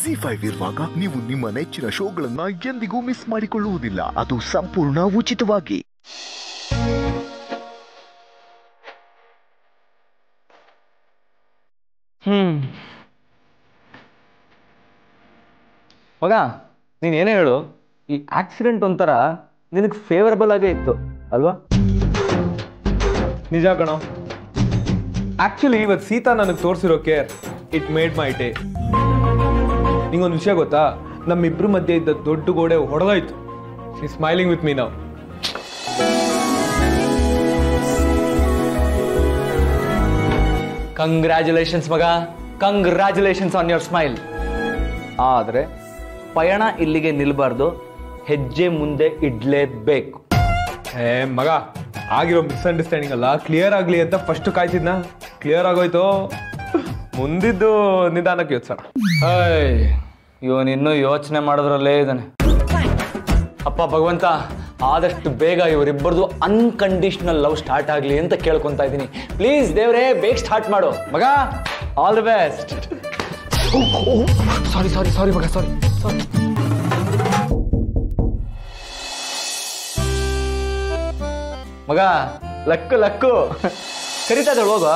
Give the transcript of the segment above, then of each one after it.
G five ಇರುವಾಗ ನೀವು ನಿಮ್ಮ ನೆಚ್ಚಿನ ಶೋಗಳನ್ನ ಎಂದಿಗೂ ಮಿಸ್ ಮಾಡಿಕೊಳ್ಳುವುದಿಲ್ಲ ಅದು ಸಂಪೂರ್ಣ ಉಚಿತವಾಗಿ ಹ್ಮ್ ಮಗ ನೀನ್ ಏನೇ ಹೇಳು ಈ ಆಕ್ಸಿಡೆಂಟ್ ಒಂಥರ ನಿನಗೆ ಫೇವರಬಲ್ ಆಗೇ ಇತ್ತು ಅಲ್ವಾ ನಿಜ ಕಣೋ ಆಕ್ಚುಲಿ ಇವತ್ತು ಸೀತಾ ನನಗೆ ತೋರಿಸಿರೋ care it made my day ನಿಂಗೊಂದು ವಿಷಯ ಗೊತ್ತಾ ನಮ್ಮಿಬ್ರ ಮಧ್ಯೆ ಇದ್ದ ದೊಡ್ಡ ಗೋಡೆ ಹೊಡೆದಾಯ್ತು ಶಿ ಸ್ಮೈಲಿಂಗ್ ವಿತ್ ಮೀ ನಾವು ಕಂಗ್ರ್ಯಾಚುಲೇಷನ್ಸ್ ಮಗ ಕಂಗ್ರ್ಯಾಚುಲೇಷನ್ಸ್ ಆನ್ ಯೋರ್ ಸ್ಮೈಲ್ ಆದರೆ ಪಯಣ ಇಲ್ಲಿಗೆ ನಿಲ್ಬಾರ್ದು ಹೆಜ್ಜೆ ಮುಂದೆ ಇಡ್ಲೇಬೇಕು ಏ ಮಗ ಆಗಿರೋ ಮಿಸ್ಅಂಡರ್ಸ್ಟ್ಯಾಂಡಿಂಗ್ ಅಲ್ಲ ಕ್ಲಿಯರ್ ಆಗಲಿ ಅಂತ ಫಸ್ಟ್ ಕಾಯ್ತಿದ್ನ ಕ್ಲಿಯರ್ ಆಗೋಯ್ತು ಮುಂದಿದ್ದು ನಿಧಾನಕ್ಕೆ ಯೋಚಿಸೋಣ ಹೈ ಇವನ್ ಇನ್ನೂ ಯೋಚನೆ ಮಾಡೋದ್ರಲ್ಲೇ ಇದ್ದಾನೆ ಅಪ್ಪ ಭಗವಂತ ಆದಷ್ಟು ಬೇಗ ಇವರಿಬ್ಬರದು ಅನ್ಕಂಡೀಷನಲ್ ಲವ್ ಸ್ಟಾರ್ಟ್ ಆಗಲಿ ಅಂತ ಕೇಳ್ಕೊಂತಾ ಇದ್ದೀನಿ ಪ್ಲೀಸ್ ದೇವ್ರೇ ಬೇಗ ಸ್ಟಾರ್ಟ್ ಮಾಡು ಮಗ all the best sorry sorry sorry ಮಗ ಸಾರಿ ಸಾರಿ ಮಗ ಲಕ್ಕು ಲಕ್ಕು ಕರಿತಾ ಇದ್ದಾಳೆ ಹೋಗ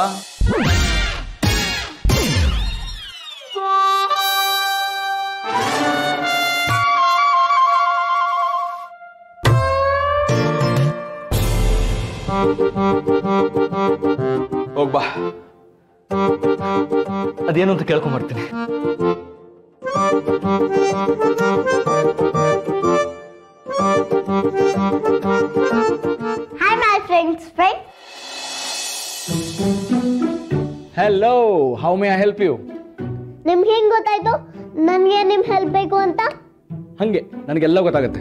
ಹೋಗ್ಬಾ ಅದೇನು ಅಂತ ಕೇಳ್ಕೊಂಬರ್ತೀನಿ Hi, my friends, friend. Hello how may I help you ನಿಮ್ಗೆ ಹೆಂಗ್ ಗೊತ್ತಾಯ್ತು ನನಗೆ ನಿಮ್ ಹೆಲ್ಪ್ ಬೇಕು ಅಂತ ಹಂಗೆ ನನಗೆಲ್ಲ ಗೊತ್ತಾಗುತ್ತೆ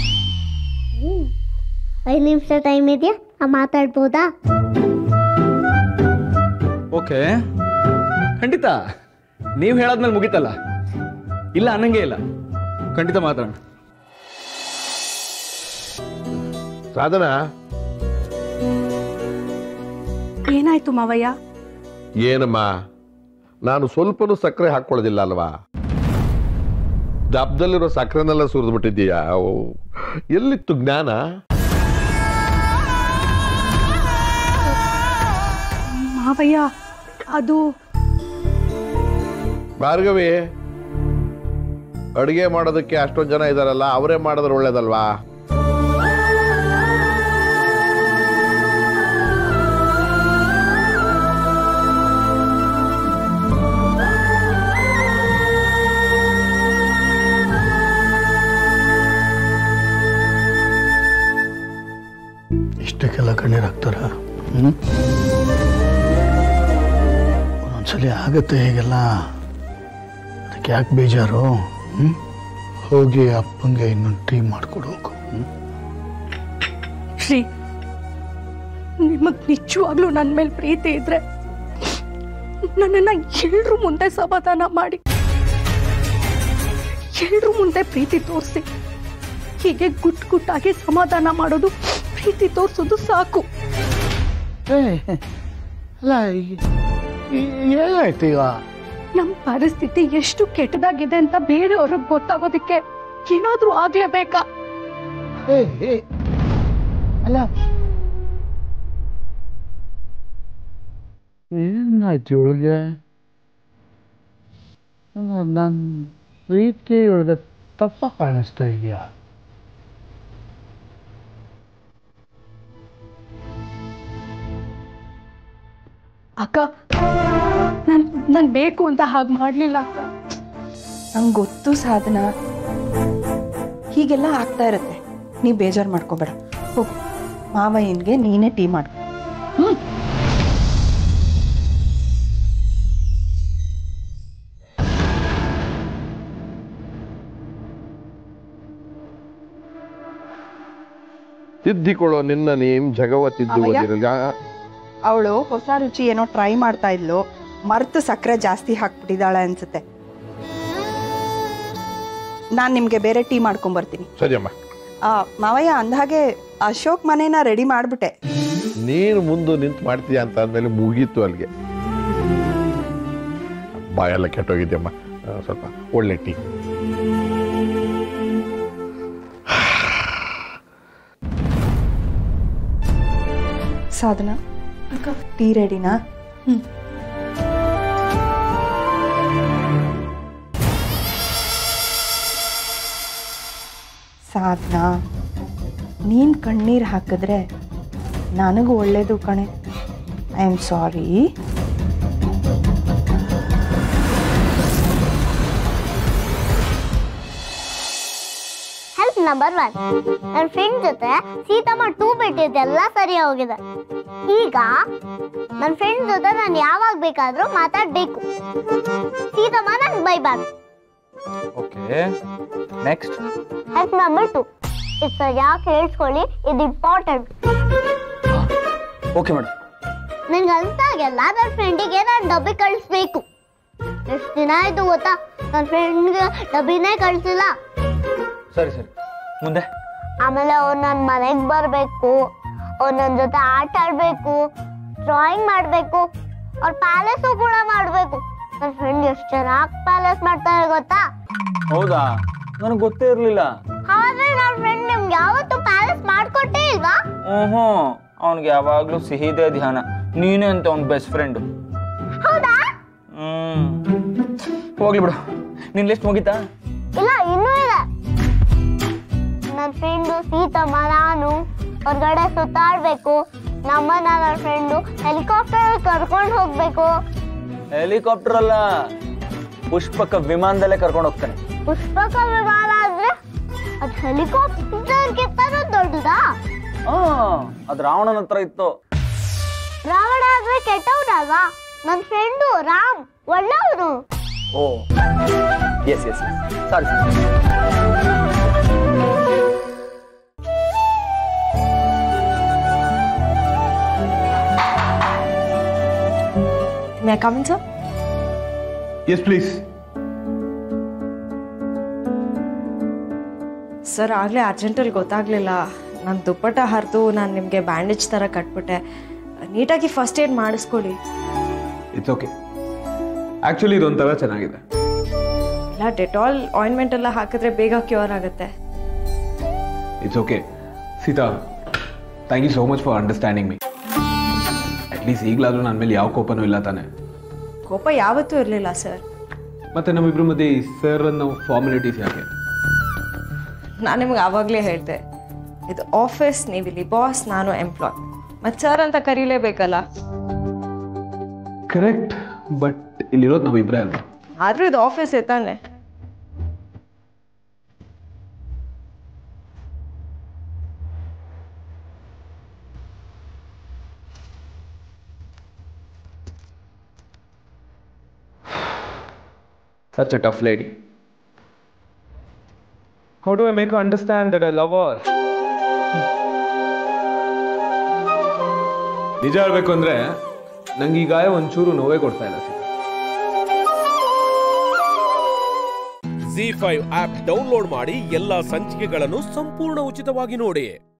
ಐದು ನಿಮಿಷ ಟೈಮ್ ಇದೆಯಾ ನಾ ಮಾತಾಡ್ಬೋದಾ ಓಕೆ ಖಂಡಿತ ನೀವು ಹೇಳಾದ್ಮೇಲೆ ಮುಗೀತಲ್ಲ ಇಲ್ಲ ಅನ್ನಂಗೆ ಇಲ್ಲ ಖಂಡಿತ ಮಾತಾಡೋಣ ಸಾಧನ ಏನಾಯ್ತು ಮಾವಯ್ಯ ಏನಮ್ಮ ನಾನು ಸ್ವಲ್ಪನೂ ಸಕ್ಕರೆ ಹಾಕೊಳ್ಳೋದಿಲ್ಲ ಅಲ್ವಾ ದಬ್ಬದಲ್ಲಿರೋ ಸಕ್ಕರೆನೆಲ್ಲ ಸುರಿದು ಬಿಟ್ಟಿದ್ದೀಯಾ ಓ, ಎಲ್ಲಿತ್ತು ಜ್ಞಾನ ಮಾವಯ್ಯ ಅದು ಭಾರ್ಗವಿ ಅಡುಗೆ ಮಾಡೋದಕ್ಕೆ ಅಷ್ಟೊಂದು ಜನ ಇದಾರಲ್ಲ ಅವರೇ ಮಾಡಿದ್ರೆ ಒಳ್ಳೇದಲ್ವಾ ಇಷ್ಟಕ್ಕೆಲ್ಲ ಕಣ್ಣೀರು ಹಾಕ್ತಾರ ಒಂದೊಂದ್ಸಲಿ ಆಗತ್ತೆ ಹೀಗೆಲ್ಲ ಅದಕ್ಕೆ ಯಾಕೆ ಬೇಜಾರು ಹ್ಮ್? ಹೋಗಿ ಅಪ್ಪಂಗೆ ಇನ್ನೊಂದು ಟೀ ಮಾಡ್ಕೊಡು ಹೋಗು ಹ್ಮ್? ಶ್ರೀ ನಿಮಗ್ ನಿಜವಾಗ್ಲೂ ನನ್ನ ಮೇಲೆ ಪ್ರೀತಿ ಇದ್ರೆ ನನ್ನನ್ನ ಎಲ್ರ ಮುಂದೆ ಸಮಾಧಾನ ಮಾಡಿ ಎಲ್ರ ಮುಂದೆ ಪ್ರೀತಿ ತೋರಿಸಿ ಹೀಗೆ ಗುಟ್ ಗುಟ್ಟಾಗಿ ಸಮಾಧಾನ ಮಾಡೋದು ಪ್ರೀತಿ ತೋರಿಸೋದು ಸಾಕು ಅಲ್ಲ ಈ- ಈ- ಏನಾಯ್ತು ಈಗ ನಮ್ಮ ಪರಿಸ್ಥಿತಿ ಎಷ್ಟು ಕೆಟ್ಟದಾಗಿದೆ ಅಂತ ಬೇರೆಯವ್ರಿಗೆ ಗೊತ್ತಾಗೋದಕ್ಕೆ ಏನಾದ್ರೂ ಆಗ್ಲೇಬೇಕಾ ಏ, ಏ, ಅಲ್ಲ ಏನಾಯ್ತು ಇವಳಿಗೆ ನನ್ನ ಪ್ರೀತಿ ಇವಳಿಗೆ ತಪ್ಪ ಕಾಣಿಸ್ತಾ ಇದೆಯಾ ಅಕ್ಕ ನನ್ ನನ್ ಬೇಕು ಅಂತ ಹಾಗೆ ಮಾಡ್ಲಿಲ್ಲ ಅಕ್ಕ ನಂಗೆ ಗೊತ್ತು ಸಾಧನ ಹೀಗೆಲ್ಲ ಆಗ್ತಾ ಇರುತ್ತೆ ನೀ ಬೇಜಾರು ಮಾಡ್ಕೋಬೇಡ ಹೋಗು ಮಾವಯ್ಯನ್ಗೆ ನೀನೇ ಟೀ ಮಾಡು ತಿದ್ದಿಕೊಳ್ಳೋ ನಿನ್ನ ನೀಂ ಜಗವ ತಿದ್ದುವುದಿರಲ್ಲ ಅವಳು ಹೊಸ ರುಚಿ ಏನೋ ಟ್ರೈ ಮಾಡ್ತಾ ಇದ್ಲು ಮರ್ತು ಸಕ್ಕರೆ ಜಾಸ್ತಿ ಹಾಕ್ಬಿಟ್ಟಿದ್ದಾಳೆ ಅನ್ಸುತ್ತೆ ನಾನು ನಿಮಗೆ ಬೇರೆ ಟೀ ಮಾಡ್ಕೊಂಬರ್ತೀನಿ ಸರಿಯಮ್ಮ ಆ, ಮಾವಯ್ಯ ಅಂದಹಾಗೆ ಅಶೋಕ್ ಮನೇನ ರೆಡಿ ಮಾಡಿಬಿಟ್ಟೆ ನೀನು ಮುಂದೆ ನಿಂತು ಮಾಡ್ತೀಯ ಅಂತ ಅಂದಮೇಲೆ ಮುಗೀತು ಅಲ್ಲಿಗೆ ಬಾಯೆಲ್ಲ ಕೆಟ್ಟೋಗಿದ್ಯಮ್ಮ ಆ, ಸ್ವಲ್ಪ ಒಳ್ಳೆ ಟೀ ಸಾಧನ ಟೀ ರೆಡಿನಾ ಸಾಧನ ನೀನು ಕಣ್ಣೀರು ಹಾಕಿದ್ರೆ ನನಗೂ ಒಳ್ಳೇದು ಕಣೆ I am sorry help number one ನನ್ನ ಫ್ರೆಂಡ್ ಜೊತೆ ಸೀತಮ್ಮ ಟೂ ಬಿಟ್ಟಿದ್ದೆಲ್ಲ ಸರಿ ಹೋಗಿದೆ ಈಗ ನನ್ನ ಫ್ರೆಂಡ್ ಜೊತೆ ನಾನು ಯಾವಾಗ ಬೇಕಾದ್ರೂ ಮಾತಾಡ್ಬೇಕು ಸೀತಮ್ಮ ನನ್ಗೆ ಬೈಬಾರ್ದು okay next help number two ಇದು ಸರಿಯಾಗಿ ಕೇಳಿಸ್ಕೊಳ್ಳಿ ಇದು ಇಂಪಾರ್ಟೆಂಟ್ ಓಕೆ ಮೇಡಮ್ ನನ್ಗೆ ಅನ್ಸಾಗೆಲ್ಲ ನನ್ನ ಫ್ರೆಂಡಿಗೆ ನಾನು ಡಬ್ಬಿ ಕಳಿಸ್ಬೇಕು ಎಷ್ಟು ದಿನ ಆಯ್ತು ಗೊತ್ತಾ ನನ್ನ ಫ್ರೆಂಡ್ಗೆ ಡಬ್ಬಿನೇ ಕಳಿಸಿಲ್ಲ ಸರಿ ಸರಿ ಮುಂದೆ ಆಮೇಲೆ ಅವ್ರು ನನ್ನ ಮನೆಗೆ ಬರಬೇಕು ಅವ್ರು ನನ್ನ ಜೊತೆ ಆಟ ಆಡಬೇಕು ಡ್ರಾಯಿಂಗ್ ಮಾಡಬೇಕು ಅವ್ರ ಪ್ಯಾಲೇಸು ಕೂಡ ಮಾಡಬೇಕು ನನ್ನ ಫ್ರೆಂಡ್ ಎಷ್ಟು ಚೆನ್ನಾಗಿ ಪ್ಯಾಲೇಸ್ ಮಾಡ್ತಾರೆ ಗೊತ್ತಾ ಹೌದಾ ನನಗೆ ಗೊತ್ತೇ ಇರಲಿಲ್ಲ ಹಾಗಾದ್ರೆ ನನ್ನ ಫ್ರೆಂಡ್ ನಿಮ್ಗೆ ಯಾವತ್ತೂ ಪ್ಯಾಲೇಸ್ ಮಾಡ್ಕೊಟ್ಟೇ ಇಲ್ವಾ ಹ್ಞೂ ಅವನಿಗೆ ಯಾವಾಗಲೂ ಸಿಹಿದೇ ಧ್ಯಾನ ನೀನೇ ಅಂತ ಅವ್ನ ಬೆಸ್ಟ್ ಫ್ರೆಂಡು ಹೌದಾ ಹ್ಮ್ ಹೋಗ್ಲಿ ಬಿಡು ನಿನ್ ಲಿಸ್ಟ್ ಮುಗೀತಾ ಇಲ್ಲ ಇನ್ನೂ ಇದೆ ನನ್ನ ಫ್ರೆಂಡು ಸೀತಮ್ಮ ನಾನು ಹೊರಗಡೆ ಸುತ್ತಾಡ್ಬೇಕು ನಮ್ಮನ್ನ ನನ್ನ ಫ್ರೆಂಡು ಹೆಲಿಕಾಪ್ಟರ್ ಕರ್ಕೊಂಡು ಹೋಗ್ಬೇಕು ಹೆಲಿಕಾಪ್ಟರ್ ಅಲ್ಲ ಪುಷ್ಪಕ ವಿಮಾನದಲ್ಲೇ ಕರ್ಕೊಂಡು ಹೋಗ್ತಾನೆ ಪುಷ್ಪಕ ವಿಮಾನ ಆದ್ರೆ ಅದು ಹೆಲಿಕಾಪ್ಟರ್ ಗಿಂತನೂ ದೊಡ್ಡದಾ ಆ ಅದು ರಾವಣನ ಹತ್ರ ಇತ್ತು ರಾವಣ ಆದ್ರೆ ಕೆಟ್ಟವ್ರಲ್ವಾ ನನ್ನ ಫ್ರೆಂಡು ರಾಮ್ ಒಳ್ಳೆಯವನು ಓ yes yes sorry sorry may come in sir yes please sir ಆಗಲೇ ಅರ್ಜೆಂಟಲ್ಲಿ ಗೊತ್ತಾಗಲಿಲ್ಲ ನನ್ನ ದುಪ್ಪಟ್ಟ ಹರಿದು ನಾನು ನಿಮಗೆ ಬ್ಯಾಂಡೇಜ್ ಥರ ಕಟ್ಬಿಟ್ಟೆ ನೀಟಾಗಿ ಫಸ್ಟ್ ಏಡ್ ಮಾಡಿಸ್ಕೊಡಿ ಇಟ್ಸ್ ಓಕೆ ಆ್ಯಕ್ಚುಲಿ ಇದೊಂಥರ ಚೆನ್ನಾಗಿದೆ ಇಲ್ಲ ಡೆಟಾಲ್ ಆಯಿಂಟ್ಮೆಂಟ್ ಎಲ್ಲ ಹಾಕಿದ್ರೆ ಬೇಗ ಕ್ಯೂರ್ ಆಗುತ್ತೆ it's okay Sita thank you so much for understanding me at least ಈಗಲಾದರೂ ನನ್ನ ಮೇಲೆ ಯಾವ ಕೋಪನೂ ಇಲ್ಲ ತಾನೆ ಕೋಪ ಯಾವತ್ತೂ ಇರಲಿಲ್ಲ ಸರ್ ಮತ್ತೆ ನಮ್ಮಿಬ್ಬರ ಮಧ್ಯೆ ಈ ಸರ್ ಅನ್ನೋ ಫಾರ್ಮಾಲಿಟೀಸ್ ಯಾಕೆ ನಾನು ನಿಮ್ಗೆ ಆವಾಗಲೇ ಹೇಳಿದೆ ಇದು ಆಫೀಸ್ ನೀವಿಲ್ಲಿ ಬಾಸ್ ನಾನು ಎಂಪ್ಲಾಯ್ ಮತ್ತು ಸರ್ ಅಂತ ಕರೀಲೇಬೇಕಲ್ಲ ಕರೆಕ್ಟ್ ಬಟ್ ಇಲ್ಲಿರೋದು ನಾವಿಬ್ಬರೇ ಅಲ್ವಾ ಆದರೂ ಇದು ಆಫೀಸ್ ತಾನೆ Such a tough lady. How do I make her understand that I love her? ನಿಜ ಹೇಳ್ಬೇಕು ಅಂದ್ರೆ ನಂಗೆ ಈ ಗಾಯ ಒಂಚೂರು ನೋವೇ ಕೊಡ್ತಾ ಇಲ್ಲ Sita Zee five app download ಮಾಡಿ ಎಲ್ಲಾ ಸಂಚಿಕೆಗಳನ್ನು ಸಂಪೂರ್ಣ ಉಚಿತವಾಗಿ ನೋಡಿ